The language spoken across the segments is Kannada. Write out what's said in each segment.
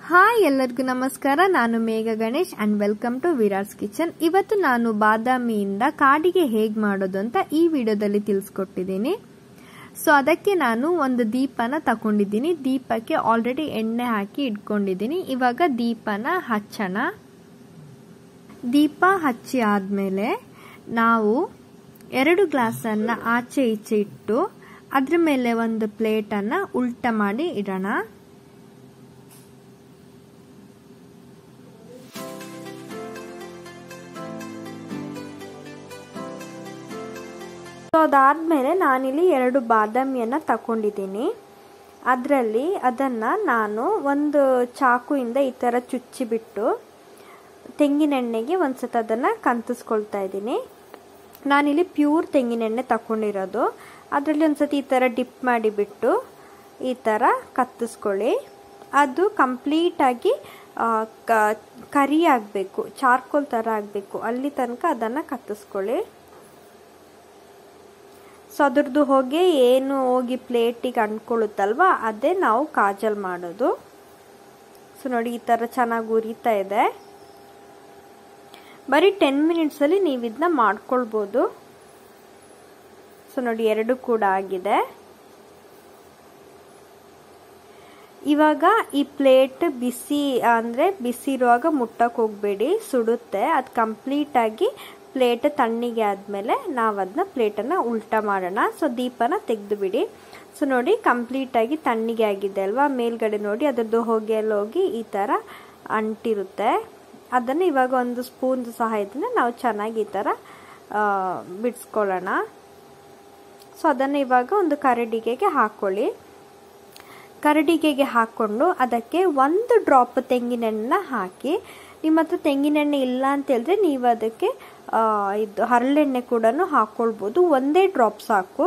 ಹಾಯ್ ಎಲ್ಲರಿಗೂ ನಮಸ್ಕಾರ ನಾನು Megha Ganesh and welcome to Virat's kitchen ಇವತ್ತು ನಾನು ಬಾದಾಮಿಯಿಂದ ಕಾಡಿಗೆ ಹೇಗೆ ಮಾಡೋದು ಅಂತ ಈ ವಿಡಿಯೋದಲ್ಲಿ ತಿಳಿಸ್ಕೊಟ್ಟಿದ್ದೀನಿ ಸೊ ಅದಕ್ಕೆ ನಾನು ಒಂದು ದೀಪನ ತಗೊಂಡಿದ್ದೀನಿ ದೀಪಕ್ಕೆ ಆಲ್ರೆಡಿ ಎಣ್ಣೆ ಹಾಕಿ ಇಟ್ಕೊಂಡಿದ್ದೀನಿ ಇವಾಗ ದೀಪನ ಹಚ್ಚೋಣ ದೀಪ ಹಚ್ಚಿ ಆದಮೇಲೆ ನಾವು ಎರಡು ಗ್ಲಾಸನ್ನು ಆಚೆ ಈಚೆ ಇಟ್ಟು ಅದ್ರ ಮೇಲೆ ಒಂದು ಪ್ಲೇಟನ್ನು ಉಲ್ಟ ಮಾಡಿ ಇಡೋಣ ಸೊ ಅದಾದಮೇಲೆ ನಾನಿಲ್ಲಿ ಎರಡು ಬಾದಾಮಿಯನ್ನು ತಗೊಂಡಿದ್ದೀನಿ ಅದರಲ್ಲಿ ಅದನ್ನು ನಾನು ಒಂದು ಚಾಕುಯಿಂದ ಈ ಥರ ಚುಚ್ಚಿಬಿಟ್ಟು ತೆಂಗಿನೆಣ್ಣೆಗೆ ಒಂದು ಸತ ಅದನ್ನು ಕಂತಿಸ್ಕೊಳ್ತಾ ಇದ್ದೀನಿ ನಾನಿಲ್ಲಿ ಪ್ಯೂರ್ ತೆಂಗಿನೆಣ್ಣೆ ತಗೊಂಡಿರೋದು ಅದರಲ್ಲಿ ಒಂದು ಸತಿ ಈ ಥರ ಡಿಪ್ ಮಾಡಿಬಿಟ್ಟು ಈ ಥರ ಕತ್ತಿಸ್ಕೊಳ್ಳಿ ಅದು ಕಂಪ್ಲೀಟಾಗಿ ಕರಿ ಆಗಬೇಕು ಚಾರ್ಕೋಲ್ ಥರ ಆಗಬೇಕು ಅಲ್ಲಿ ತನಕ ಅದನ್ನು ಕತ್ತಿಸ್ಕೊಳ್ಳಿ ಸೊ ಅದ್ರದ್ದು ಹೊಗೆ ಏನು ಹೋಗಿ ಪ್ಲೇಟಿಗೆ ಅಂಟ್ಕೊಳ್ಳುತ್ತಲ್ವ ಅದೇ ನಾವು ಕಾಜಲ್ ಮಾಡೋದು ಸೊ ನೋಡಿ ಈ ಥರ ಚೆನ್ನಾಗಿ ಉರಿತಾ ಇದೆ ಬರೀ ಟೆನ್ ಮಿನಿಟ್ಸಲ್ಲಿ ನೀವು ಇದನ್ನ ಮಾಡ್ಕೊಳ್ಬೋದು ಸೊ ನೋಡಿ ಎರಡು ಕೂಡ ಆಗಿದೆ ಇವಾಗ ಈ ಪ್ಲೇಟ್ ಬಿಸಿ ಅಂದರೆ ಬಿಸಿ ಇರುವಾಗ ಮುಟ್ಟಕ್ಕೆ ಹೋಗಬೇಡಿ ಸುಡುತ್ತೆ ಅದು ಕಂಪ್ಲೀಟಾಗಿ ಪ್ಲೇಟ್ ತಣ್ಣಗೆ ಆದಮೇಲೆ ನಾವು ಅದನ್ನ ಪ್ಲೇಟನ್ನು ಉಲ್ಟಾ ಮಾಡೋಣ ಸೊ ದೀಪನ ತೆಗೆದು ಬಿಡಿ ಸೊ ನೋಡಿ ಕಂಪ್ಲೀಟಾಗಿ ತಣ್ಣಗೆ ಆಗಿದೆ ಅಲ್ವಾ ಮೇಲ್ಗಡೆ ನೋಡಿ ಅದರದ್ದು ಹೊಗೆಯಲ್ಲಿ ಹೋಗಿ ಈ ಥರ ಅಂಟಿರುತ್ತೆ ಅದನ್ನು ಇವಾಗ ಒಂದು ಸ್ಪೂನ್ ಸಹಾಯದಿಂದ ನಾವು ಚೆನ್ನಾಗಿ ಈ ಥರ ಬಿಡಿಸ್ಕೊಳ್ಳೋಣ ಸೊ ಅದನ್ನು ಇವಾಗ ಒಂದು ಕರಡಿಗೆಗೆ ಹಾಕ್ಕೊಳ್ಳಿ ಕರಡಿಗೆಗೆ ಹಾಕ್ಕೊಂಡು ಅದಕ್ಕೆ ಒಂದು ಡ್ರಾಪ್ ತೆಂಗಿನೆಣ್ಣೆ ಹಾಕಿ ನಿಮ್ಮ ಹತ್ರ ತೆಂಗಿನೆಣ್ಣೆ ಇಲ್ಲ ಅಂತ ಹೇಳಿದ್ರೆ ನೀವು ಅದಕ್ಕೆ ಇದು ಹರಳೆಣ್ಣೆ ಕೂಡ ಹಾಕ್ಕೊಳ್ಬೋದು ಒಂದೇ ಡ್ರಾಪ್ ಸಾಕು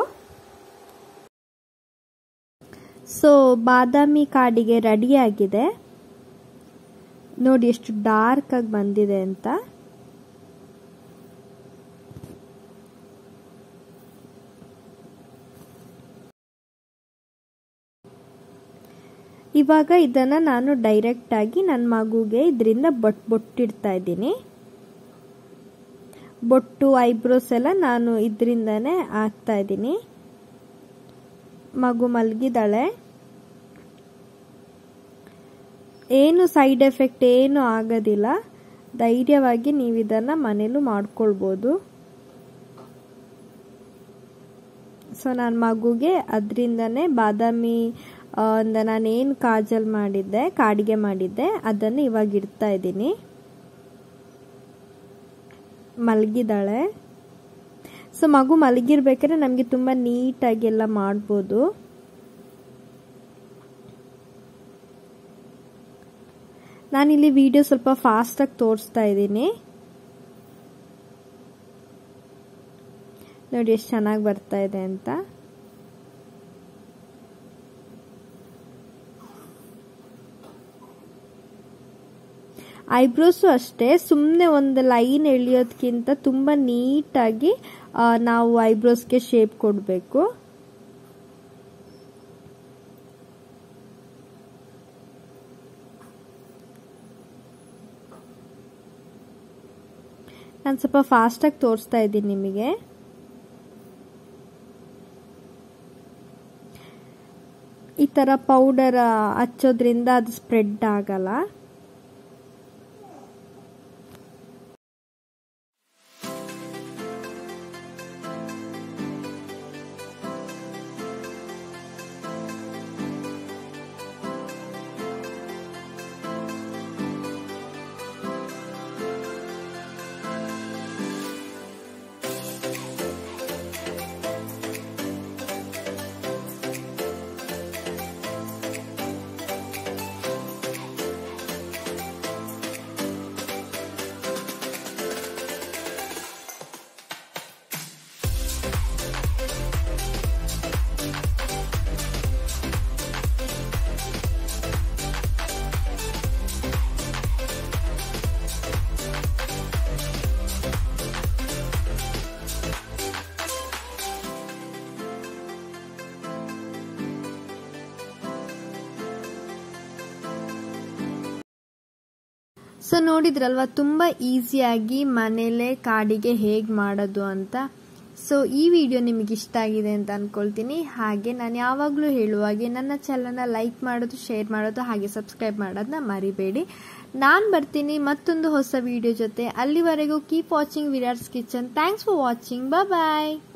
ಸೊ ಬಾದಾಮಿ ಕಾಡಿಗೆ ರೆಡಿಯಾಗಿದೆ ನೋಡಿ ಎಷ್ಟು ಡಾರ್ಕ್ ಆಗಿ ಬಂದಿದೆ ಅಂತ ಇವಾಗ ಇದನ್ನು ನಾನು ಡೈರೆಕ್ಟಾಗಿ ನನ್ನ ಮಗುಗೆ ಇದರಿಂದ ಬೊಟ್ಟು ಬೊಟ್ಟಿಡ್ತಾ ಇದ್ದೀನಿ ಬೊಟ್ಟು ಐಬ್ರೋಸ್ ಎಲ್ಲ ನಾನು ಇದರಿಂದನೇ ಹಾಕ್ತಾ ಇದ್ದೀನಿ ಮಗು ಮಲಗಿದಾಳೆ ಏನು ಸೈಡ್ ಎಫೆಕ್ಟ್ ಏನು ಆಗೋದಿಲ್ಲ ಧೈರ್ಯವಾಗಿ ನೀವು ಇದನ್ನು ಮನೇಲೂ ಮಾಡ್ಕೊಳ್ಬೋದು ಸೊ ನನ್ನ ಮಗುಗೆ ಅದರಿಂದನೇ ಬಾದಾಮಿ ನಾನೇನು ಕಾಜಲ್ ಮಾಡಿದ್ದೆ ಕಾಡಿಗೆ ಮಾಡಿದ್ದೆ ಅದನ್ನು ಇವಾಗ ಇಡ್ತಾ ಇದ್ದೀನಿ ಮಲಗಿದಾಳೆ ಸೊ ಮಗು ಮಲಗಿರ್ಬೇಕಾದ್ರೆ ನಮಗೆ ತುಂಬ ನೀಟಾಗಿ ಎಲ್ಲ ಮಾಡ್ಬೋದು ನಾನಿಲ್ಲಿ ವಿಡಿಯೋ ಸ್ವಲ್ಪ ಫಾಸ್ಟಾಗಿ ತೋರಿಸ್ತಾ ಇದ್ದೀನಿ ನೋಡಿ ಎಷ್ಟು ಚೆನ್ನಾಗಿ ಬರ್ತಾ ಇದೆ ಅಂತ ಐಬ್ರೋಸು ಅಷ್ಟೇ ಸುಮ್ಮನೆ ಒಂದು ಲೈನ್ ಎಳಿಯೋದಕ್ಕಿಂತ ತುಂಬ ನೀಟಾಗಿ ನಾವು ಐಬ್ರೋಸ್ಗೆ ಶೇಪ್ ಕೊಡಬೇಕು ನಾನು ಸ್ವಲ್ಪ ಫಾಸ್ಟಾಗಿ ತೋರಿಸ್ತಾ ಇದ್ದೀನಿ ನಿಮಗೆ ಈ ಥರ ಪೌಡರ್ ಹಚ್ಚೋದ್ರಿಂದ ಅದು ಸ್ಪ್ರೆಡ್ ಆಗಲ್ಲ ಸೊ ನೋಡಿದ್ರಲ್ವ ತುಂಬ ಈಸಿಯಾಗಿ ಮನೇಲೆ ಕಾಡಿಗೆ ಹೇಗೆ ಮಾಡೋದು ಅಂತ ಸೊ ಈ ವಿಡಿಯೋ ನಿಮಗೆ ಇಷ್ಟ ಆಗಿದೆ ಅಂತ ಅಂದ್ಕೊಳ್ತೀನಿ ಹಾಗೆ ನಾನು ಯಾವಾಗಲೂ ಹೇಳುವಾಗೆ ನನ್ನ ಚಾನಲ್ನ ಲೈಕ್ ಮಾಡೋದು ಶೇರ್ ಮಾಡೋದು ಹಾಗೆ ಸಬ್ಸ್ಕ್ರೈಬ್ ಮಾಡೋದನ್ನ ಮರಿಬೇಡಿ ನಾನು ಬರ್ತೀನಿ ಮತ್ತೊಂದು ಹೊಸ ವಿಡಿಯೋ ಜೊತೆ ಅಲ್ಲಿವರೆಗೂ keep watching Virat's kitchen thanks for watching bye